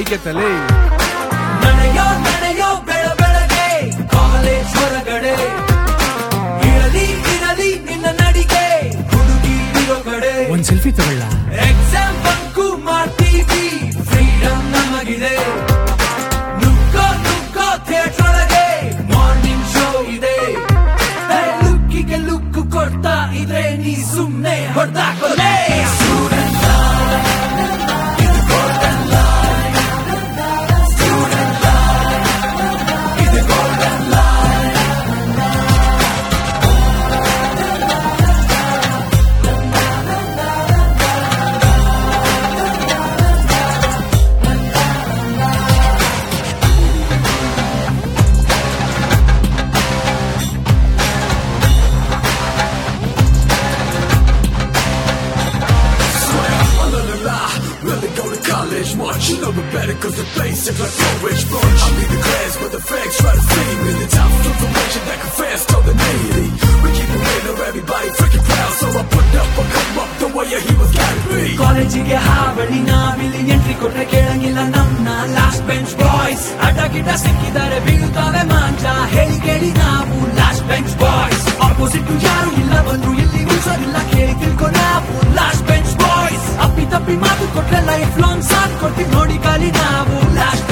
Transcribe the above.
ಅದಕ್ಕೆ ತಲೆ ನಡೆಯೋ ನಡೆಯೋ ಬೆಳ ಬೆಳಗ್ಗೆ ಕಾಲೇಜ್ ಹೊರಗಡೆ ಇರಲಿ ಇರಲಿ ನಿನ್ನ ನಡಿಗೆ ಹುಡುಗಿ ಇರೋ ಕಡೆ ಒಂದ್ ಸೆಲ್ಫಿ ತಗೊಳ್ಳ ಎಕ್ಸಾಮ್ ಬಂಕು ಮಾಡ್ತೀವಿ ಫ್ರೀಡಮ್ ನಮಗಿದೆ ನುಕ್ಕೋ ನುಕ್ಕೋ ಥಿಯೇಟರ್ ಒಳಗೆ ಮಾರ್ನಿಂಗ್ ಶೋ ಇದೆ ಲುಕ್ಕಿಗೆ ಲುಕ್ ಕೊಡ್ತಾ ಇದ್ರೆ ನೀ ಸುಮ್ನೆ ಹೊಡ್ದಾಕೊಲೆ Really go to college much, you know it better cause the basic like Norwich brunch. I leave the class, but the facts try to feed me. The top of information that can fast to the needy. We keep it real, everybody freaking proud. So I put up or come up the way he was gotta be. ಕಾಲೇಜಿಗೆ ಹಾವಳಿ ನಾವಿಲ್ಲಿ entry ಕೊಟ್ರೆ ಕೇಳಂಗಿಲ್ಲ ನಮ್ನ last bench boys ಅಡ್ಡ ಗಿಡ್ಡ ಸಿಕ್ಕಿದ್ದಾರೆ ಬೀಳುತ್ತವೆ ಮಾಂಜ ಹೇಳಿ ಕೇಳಿ ನಾವು ಲಾಸ್ಟ್ ಬೆಂಚ್ ಬಾಯ್ಸ್ ಆಪೋಸಿಟ್ ಯಾರು ಇಲ್ಲ ಬಂದ್ರು ಇಲ್ಲಿ ಉಳ್ಸೋದಿಲ್ಲ ಕೇಳಿ ತಿಳ್ಕೊ ನಾವು ಲಾಸ್ಟ್ ಬೆಂಚ್ ಬಾಯ್ಸ್ ಅಪ್ಪಿ ತಪ್ಪಿ ಮಾತು ಕೊಟ್ರೆ ಲೈಫ್ ಲಾಂಗ್ ಸಾಥ್ ಕೊಡ್ತೀವಿ ನೋಡಿ ಕಾಲಿ ನಾವು ಲಾಸ್ಟ್